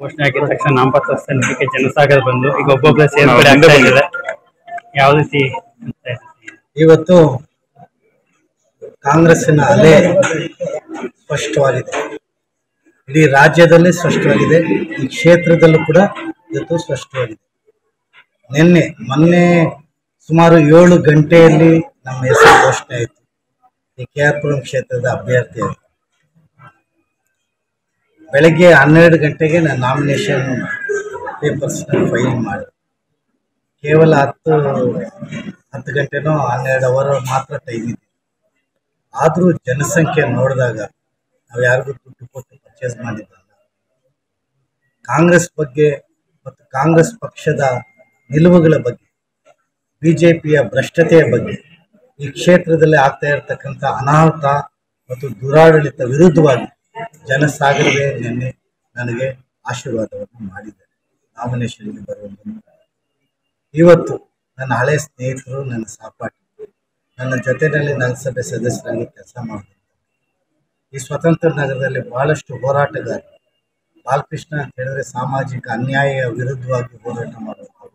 ಘೋಷಣೆ ಆಗಿದ ತಕ್ಷಣ ನಾಮಪತ್ರ ಸಲ್ಲಿಕೆ ಜನಸಾಗರ ಬಂದು ಈಗ ಒಬ್ಬೊಬ್ಬರ ಸೇರ್ಪಡೆ ಹಿಂದೆ ಆಗ್ತಾ ಬನ್ನಿ. ಇದೆ ಯಾವ ರೀತಿ ಅನ್ಸ್ತಾ ಇದೆ? ಇವತ್ತು ಕಾಂಗ್ರೆಸ್ಸಿನ ಅಲೆ ಸ್ಪಷ್ಟವಾಗಿದೆ ಇಡೀ ರಾಜ್ಯದಲ್ಲಿ ಸ್ಪಷ್ಟವಾಗಿದೆ ಈ ಕ್ಷೇತ್ರದಲ್ಲೂ ಕೂಡ ಇವತ್ತು ಸ್ಪಷ್ಟವಾಗಿದೆ ನಿನ್ನೆ ಮೊನ್ನೆ ಸುಮಾರು ಏಳು ಗಂಟೆಯಲ್ಲಿ ನಮ್ಮ ಹೆಸರು ಘೋಷಣೆ ಆಯಿತು ಈ ಕೆ ಆರ್ ಪುರಂ ಕ್ಷೇತ್ರದ ಅಭ್ಯರ್ಥಿ ಆಯಿತು ಬೆಳಗ್ಗೆ ಹನ್ನೆರಡು ಗಂಟೆಗೆ ನಾನು ನಾಮಿನೇಷನ್ ಪೇಪರ್ಸ್ನ ಫೈಲ್ ಮಾಡಿದೆ ಕೇವಲ ಹತ್ತು ಹತ್ತು ಗಂಟೆನೋ ಹನ್ನೆರಡು ಅವರ್ ಮಾತ್ರ ಟೈಮ್ ಇದೆ ಆದರೂ ಜನಸಂಖ್ಯೆ ನೋಡಿದಾಗ ನಾವು ಯಾರಿಗೂ ದುಡ್ಡು ಕೊಟ್ಟು ಪರ್ಚೇಸ್ ಮಾಡಿದ್ದಲ್ಲ ಕಾಂಗ್ರೆಸ್ ಬಗ್ಗೆ ಮತ್ತು ಕಾಂಗ್ರೆಸ್ ಪಕ್ಷದ ನಿಲುವುಗಳ ಬಗ್ಗೆ ಬಿ ಜೆ ಪಿಯ ಭ್ರಷ್ಟತೆಯ ಬಗ್ಗೆ ಈ ಕ್ಷೇತ್ರದಲ್ಲಿ ಆಗ್ತಾ ಇರತಕ್ಕಂಥ ಅನಾಹುತ ಮತ್ತು ದುರಾಡಳಿತ ವಿರುದ್ಧವಾಗಿ ಜನಸಾಗರವೇ ನಿನ್ನೆ ನನಗೆ ಆಶೀರ್ವಾದವನ್ನು ಮಾಡಿದ್ದಾರೆ ನಾಮಿನೇಷನ್ಗೆ ಬರುವಂತ ಇವತ್ತು ನನ್ನ ಹಳೆ ಸ್ನೇಹಿತರು ನನ್ನ ಸಹಪಾಠಿ ನನ್ನ ಜೊತೆಯಲ್ಲಿ ನಗರಸಭೆ ಸದಸ್ಯರಾಗಿ ಕೆಲಸ ಮಾಡಿದ್ರು ಈ ಸ್ವತಂತ್ರ ನಗರದಲ್ಲಿ ಬಹಳಷ್ಟು ಹೋರಾಟಗಾರರು ಬಾಲಕೃಷ್ಣ ಅಂತ ಹೇಳಿದ್ರೆ ಸಾಮಾಜಿಕ ಅನ್ಯಾಯ ವಿರುದ್ಧವಾಗಿ ಹೋರಾಟ ಮಾಡುವಂಥವ್ರು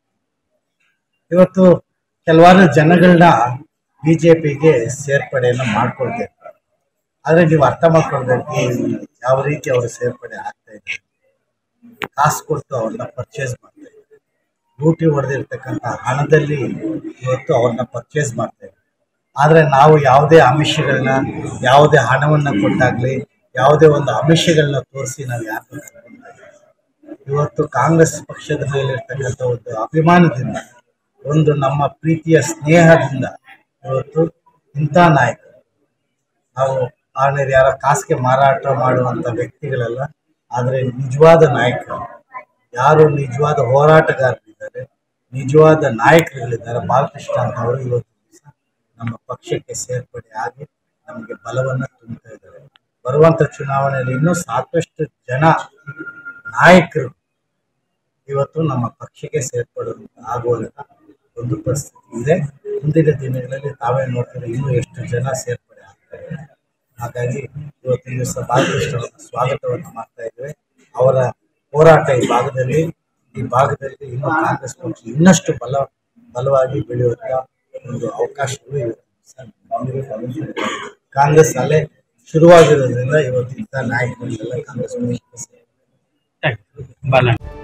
ಇವತ್ತು ಕೆಲವಾರು ಜನಗಳನ್ನ ಬಿ ಜೆ ಪಿಗೆ ಸೇರ್ಪಡೆಯನ್ನು ಮಾಡ್ಕೊಳ್ತಾರೆ ಆದರೆ ನೀವು ಅರ್ಥ ಮಾಡ್ಕೊಳ್ಬೇಕು ಯಾವ ರೀತಿ ಅವರು ಸೇರ್ಪಡೆ ಆಗ್ತಾ ಇದೆ ಕಾಸು ಕೊಟ್ಟು ಅವ್ರನ್ನ ಪರ್ಚೇಸ್ ಮಾಡ್ತಾ ಇದ್ದಾರೆ ಲೂಟಿ ಹೊಡೆದಿರ್ತಕ್ಕಂಥ ಹಣದಲ್ಲಿ ಇವತ್ತು ಅವ್ರನ್ನ ಪರ್ಚೇಸ್ ಮಾಡ್ತಾ ಇದ್ದಾರೆ ಆದರೆ ನಾವು ಯಾವುದೇ ಆಮಿಷಗಳನ್ನ ಯಾವುದೇ ಹಣವನ್ನು ಕೊಟ್ಟಾಗಲಿ ಯಾವುದೇ ಒಂದು ಆಮಿಷಗಳನ್ನ ತೋರಿಸಿ ನಾವು ಯಾರನ್ನೂ ಕರ್ಕೊಂಡ್ತಾ ಇಲ್ಲ. ಇವತ್ತು ಕಾಂಗ್ರೆಸ್ ಪಕ್ಷದ ಮೇಲಿರ್ತಕ್ಕಂಥ ಒಂದು ಅಭಿಮಾನದಿಂದ ಒಂದು ನಮ್ಮ ಪ್ರೀತಿಯ ಸ್ನೇಹದಿಂದ ಇವತ್ತು ಇಂಥ ನಾಯಕರು ನಾವು ಆಮೇಲೆ ಯಾರ ಕಾಸಿಗೆ ಮಾರಾಟ ಮಾಡುವಂಥ ವ್ಯಕ್ತಿಗಳಲ್ಲ ಆದರೆ ನಿಜವಾದ ನಾಯಕರು ಯಾರು ನಿಜವಾದ ಹೋರಾಟಗಾರರಿದ್ದಾರೆ ನಿಜವಾದ ನಾಯಕರುಗಳಿದ್ದಾರೆ ಬಾಲಕೃಷ್ಣ ಅಂತವರು ಇವತ್ತು ದಿವಸ ನಮ್ಮ ಪಕ್ಷಕ್ಕೆ ಸೇರ್ಪಡೆ ಆಗಿ ನಮಗೆ ಬಲವನ್ನು ತುಂಬುತ್ತಾ ಇದ್ದಾರೆ ಬರುವಂಥ ಚುನಾವಣೆಯಲ್ಲಿ ಇನ್ನೂ ಸಾಕಷ್ಟು ಜನ ನಾಯಕರು ಇವತ್ತು ನಮ್ಮ ಪಕ್ಷಕ್ಕೆ ಸೇರ್ಪಡೆ ಆಗುವಂಥ ಒಂದು ಪರಿಸ್ಥಿತಿ ಇದೆ ಮುಂದಿನ ದಿನಗಳಲ್ಲಿ ತಾವೇ ನೋಡ್ತಾರೆ ಇನ್ನೂ ಎಷ್ಟು ಜನ ಸೇರ್ಪಡೆ ಆಗ್ತಾರೆ ಹಾಗಾಗಿ ಇವತ್ತಿನ ದಿವಸ ಬಾಲಕೃಷ್ಣ ಅವರ ಸ್ವಾಗತವನ್ನು ಮಾಡ್ತಾ ಇದ್ದೇವೆ ಅವರ ಹೋರಾಟ ಈ ಭಾಗದಲ್ಲಿ ಈ ಭಾಗದಲ್ಲಿ ಇನ್ನೂ ಕಾಂಗ್ರೆಸ್ ಪಕ್ಷ ಇನ್ನಷ್ಟು ಬಲ ಬಲವಾಗಿ ಬೆಳೆಯುವಂಥ ಒಂದು ಅವಕಾಶಗಳು ಇವತ್ತು ದಿವಸ ಕಾಂಗ್ರೆಸ್ ಅಲೆ ಶುರುವಾಗಿರೋದ್ರಿಂದ ಇವತ್ತು ಇಂಥ ನಾಯಕರಿಗೆಲ್ಲ ಕಾಂಗ್ರೆಸ್ ಪಕ್ಷಕ್ಕೆ ಸೇರಿದೆ. Thank you. ಬಾಲಣ್ಣ